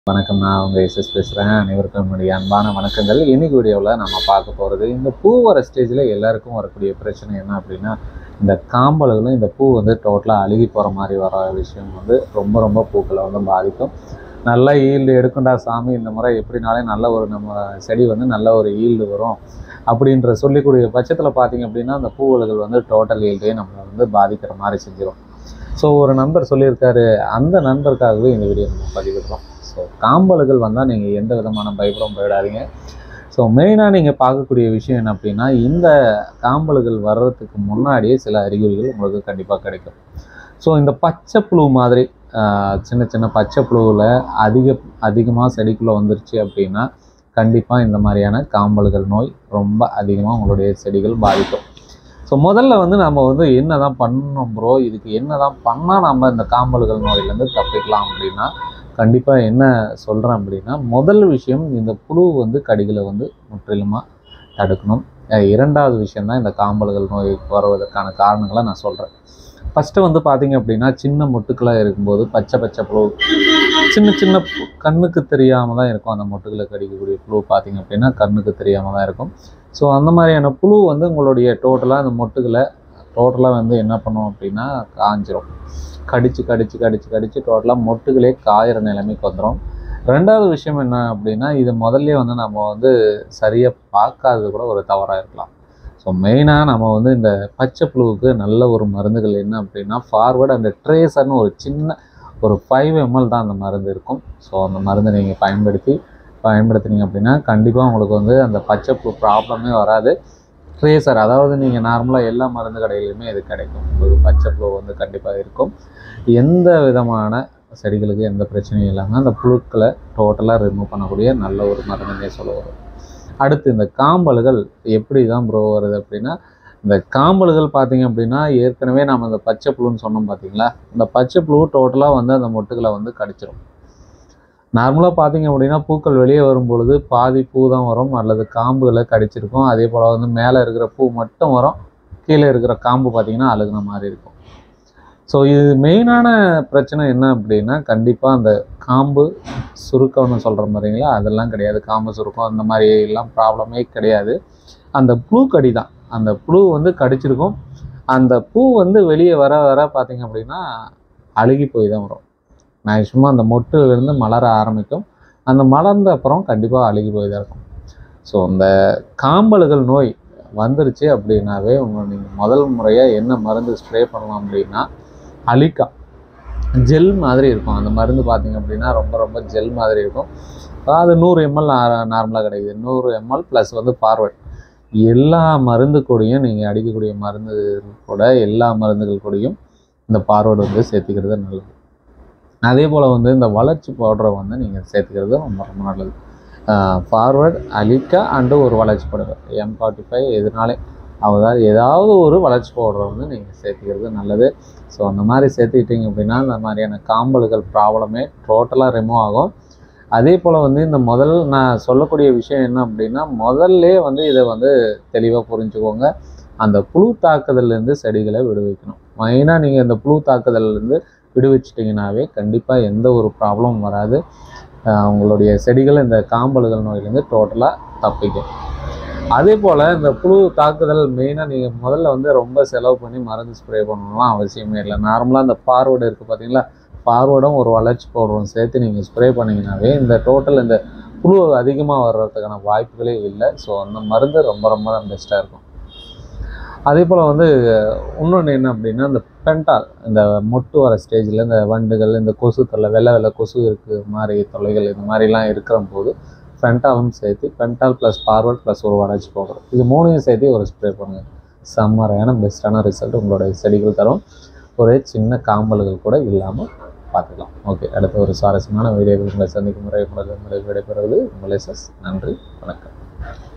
வணக்கம் நான் உங்கள் எஸ்எஸ் பேசுகிறேன் அனைவருக்கும் என்னுடைய அன்பான வணக்கங்கள் இன்னைக்கு வீடியோவில் நம்ம பார்க்க போகிறது இந்த பூ வர ஸ்டேஜில் எல்லாருக்கும் வரக்கூடிய பிரச்சனை என்ன அப்படின்னா இந்த காம்பல்களும் இந்த பூ வந்து டோட்டலாக அழுகி போகிற மாதிரி வர விஷயம் வந்து ரொம்ப ரொம்ப பூக்களை வந்து பாதிக்கும் நல்ல ஈல்டு எடுக்குண்டா சாமி இந்த முறை எப்படினாலே நல்ல ஒரு நம்ம செடி வந்து நல்ல ஒரு ஈல்டு வரும் அப்படின்ற சொல்லிக்கூடிய பட்சத்தில் பார்த்தீங்க அப்படின்னா அந்த பூவல்கள் வந்து டோட்டல் ஈல்டையே நம்மளை வந்து பாதிக்கிற மாதிரி செஞ்சிடும் ஸோ ஒரு நண்பர் சொல்லியிருக்காரு அந்த நண்பருக்காகவே இந்த வீடியோ நம்ம பதிவிடுறோம் ஸோ காம்பல்கள் வந்தால் நீங்கள் எந்த விதமான பயப்படம் போயிடாதீங்க ஸோ மெயினாக நீங்கள் பார்க்கக்கூடிய விஷயம் என்ன அப்படின்னா இந்த காம்பல்கள் வர்றதுக்கு முன்னாடியே சில அறிகுறிகள் உங்களுக்கு கண்டிப்பாக கிடைக்கும் ஸோ இந்த பச்சை புழு மாதிரி ஆஹ், சின்ன சின்ன பச்சை புழுவில் அதிக அதிகமாக செடிக்குள்ளே வந்துருச்சு அப்படின்னா கண்டிப்பாக இந்த மாதிரியான காம்பல்கள் நோய் ரொம்ப அதிகமாக உங்களுடைய செடிகள் பாதிக்கும் ஸோ முதல்ல வந்து நம்ம வந்து என்ன தான் பண்ணணும் ப்ரோ இதுக்கு என்ன தான் பண்ணால் நம்ம இந்த காம்பல்கள் நோயிலேருந்து தப்பிக்கலாம் அப்படின்னா கண்டிப்பாக என்ன சொல்கிறேன் அப்படின்னா முதல் விஷயம் இந்த புழு வந்து கடிகளை வந்து முற்றிலுமாக தடுக்கணும் அஹ் இரண்டாவது விஷயம் தான் இந்த காம்பல்கள் நோய் வருவதற்கான காரணங்களை நான் சொல்கிறேன் ஃபஸ்ட்டு வந்து பார்த்தீங்க அப்படின்னா சின்ன மொட்டுக்களாக இருக்கும்போது பச்சை பச்சை புழு சின்ன சின்ன பு- கண்ணுக்கு தெரியாமல் தான் இருக்கும் அந்த மொட்டுக்களை கடிக்கக்கூடிய புழு பார்த்தீங்க அப்படின்னா கண்ணுக்கு தெரியாமல் தான் இருக்கும் ஸோ அந்த மாதிரியான புழு வந்து உங்களுடைய டோட்டலாக அந்த மொட்டுகளை டோட்டலாக வந்து என்ன பண்ணும் அப்படின்னா காஞ்சிரும் கடிச்சு கடிச்சு கடிச்சு கடிச்சு டோட்டலாக மொட்டுகளே காயிற நிலைமைக்கு வந்துடும் ரெண்டாவது விஷயம் என்ன அப்படின்னா இது முதல்ல வந்து நம்ம வந்து சரியாக பார்க்காதது கூட ஒரு தவறாக இருக்கலாம் ஸோ மெயினாக நம்ம வந்து இந்த பச்சை புழுவுக்கு நல்ல ஒரு மருந்துகள் என்ன அப்படின்னா ஃபார்வர்டு அந்த ட்ரேசர்னு ஒரு சின்ன ஒரு ஃபைவ் எம்எல் தான் அந்த மருந்து இருக்கும் ஸோ அந்த மருந்தை நீங்கள் பயன்படுத்தி பயன்படுத்துனீங்க அப்படின்னா கண்டிப்பாக உங்களுக்கு வந்து அந்த பச்சை புழு ப்ராப்ளமே வராது ட்ரேசர் அதாவது நீங்கள் நார்மலாக எல்லா மருந்து கடையிலையுமே இது கிடைக்கும் உங்களுக்கு பச்சை புழு வந்து கண்டிப்பாக இருக்கும் எந்த விதமான செடிகளுக்கு எந்த பிரச்சனையும் இல்லாமல் அந்த புழுக்களை டோட்டலாக ரிமூவ் பண்ணக்கூடிய நல்ல ஒரு மருந்துன்னே சொல்ல வரும் அடுத்து இந்த காம்பல்கள் எப்படி தான் ப்ரோ வருது அப்படின்னா இந்த காம்பல்கள் பார்த்தீங்க அப்படின்னா ஏற்கனவே நம்ம இந்த பச்சை புழுன்னு சொன்னோம் பார்த்தீங்களா இந்த பச்சை புழு டோட்டலாக வந்து அந்த மொட்டுகளை வந்து கடிச்சிரும் நார்மலாக பார்த்தீங்க அப்படின்னா பூக்கள் வெளியே வரும் பொழுது பாதி பூ தான் வரும் அல்லது காம்புகளை கடிச்சிருக்கும் அதே போல் வந்து மேலே இருக்கிற பூ மட்டும் வரும் கீழே இருக்கிற காம்பு பார்த்தீங்கன்னா அழுகுன மாதிரி இருக்கும் ஸோ இது மெயினான பிரச்சனை என்ன அப்படின்னா கண்டிப்பாக அந்த காம்பு சுருக்கம்னு சொல்கிற மாதிரிங்களா அதெல்லாம் கிடையாது காம்பு சுருக்கம் அந்த மாதிரி எல்லாம் ப்ராப்ளமே கிடையாது அந்த புழு கடி தான் அந்த புழு வந்து கடிச்சிருக்கும் அந்த பூ வந்து வெளியே வர வர பார்த்தீங்க அப்படின்னா அழுகி போய் தான் வரும் மேக்ஸிமம் அந்த மொட்டுலேருந்து மலர ஆரம்பிக்கும் அந்த மலர்ந்த அப்புறம் கண்டிப்பாக அழுகி போய் தான் இருக்கும் ஸோ இந்த காம்பல்கள் நோய் வந்துருச்சு அப்படின்னாவே உங்கள் நீங்கள் முதல் முறையாக என்ன மருந்து ஸ்ப்ரே பண்ணலாம் அப்படின்னா அலிக்கா ஜெல் மாதிரி இருக்கும் அந்த மருந்து பார்த்தீங்க அப்படின்னா ரொம்ப ரொம்ப ஜெல் மாதிரி இருக்கும் அது நூறு எம்எல் நார்மலாக கிடைக்குது நூறு எம்எல் ப்ளஸ் வந்து ஃபார்வர்ட் எல்லா மருந்து கூடயும் நீங்கள் அடிக்கக்கூடிய மருந்து கூட எல்லா மருந்துகள் கூடயும் இந்த ஃபார்வர்டு வந்து சேர்த்துக்கிறது நல்லது அதே போல் வந்து இந்த வளர்ச்சி பவுடரை வந்து நீங்கள் சேர்த்துக்கிறது ரொம்ப ரொம்ப நல்லது ஃபார்வர்ட் அலிக்கா அண்டு ஒரு வளர்ச்சி பவுடர் எம் ஃபார்ட்டி ஃபைவ் எதுனாலே அதாவது ஏதாவது ஒரு வளர்ச்சி பவுடரை வந்து நீங்கள் சேர்த்துக்கிறது நல்லது ஸோ அந்த மாதிரி சேர்த்துக்கிட்டீங்க அப்படின்னா இந்த மாதிரியான காம்பல்கள் ப்ராப்ளமே டோட்டலாக ரிமூவ் ஆகும் அதே போல் வந்து இந்த முதல் நான் சொல்லக்கூடிய விஷயம் என்ன அப்படின்னா முதல்லே வந்து இதை வந்து தெளிவாக புரிஞ்சுக்கோங்க அந்த புழு தாக்குதல்லேருந்து செடிகளை விடுவிக்கணும் மெயினாக நீங்கள் இந்த புழு தாக்குதல்லேருந்து விடுவிச்சிட்டிங்கனாவே கண்டிப்பாக எந்த ஒரு ப்ராப்ளமும் வராது ஆஹ் உங்களுடைய செடிகள் இந்த காம்பல்கள் நோயிலேருந்து டோட்டலாக தப்பிக்கும் அதே போல் இந்த புழு தாக்குதல் மெயினாக நீங்கள் முதல்ல வந்து ரொம்ப செலவு பண்ணி மருந்து ஸ்ப்ரே பண்ணணும்லாம் அவசியமே இல்லை நார்மலாக இந்த ஃபார்வர்டு இருக்குது பார்த்தீங்களா ஃபார்வர்டும் ஒரு வளர்ச்சி பவுடரும் சேர்த்து நீங்கள் ஸ்ப்ரே பண்ணிங்கனாவே இந்த டோட்டல் இந்த புழு அதிகமாக வர்றதுக்கான வாய்ப்புகளே இல்லை ஸோ அந்த மருந்து ரொம்ப ரொம்ப பெஸ்ட்டாக இருக்கும் அதே போல் வந்து இன்னொன்று என்ன அப்படின்னா இந்த பென்டால் இந்த மொட்டு வர ஸ்டேஜில் இந்த வண்டுகள் இந்த கொசு தொல்லை வெள்ளை வெள்ளை கொசு இருக்குது மாதிரி தொல்லைகள் இந்த மாதிரிலாம் இருக்கிற போது ஃபென்டாலும் சேர்த்து ஃபென்டால் ப்ளஸ் ஃபார்வர்ட் ப்ளஸ் ஒரு வளர்ச்சி போகிறோம் இது மூணையும் சேர்த்து ஒரு ஸ்ப்ரே பண்ணுங்கள் செம்மறையான பெஸ்ட்டான ரிசல்ட் உங்களோட செடிகள் தரும் ஒரே சின்ன காம்பல்கள் கூட இல்லாமல் பார்த்துக்கலாம் ஓகே அடுத்த ஒரு சுவாரஸ்யமான வீடியோவில் உங்களை சந்திக்கும் முறை முதல் முறை விடைபெறுவது உங்களை நன்றி வணக்கம்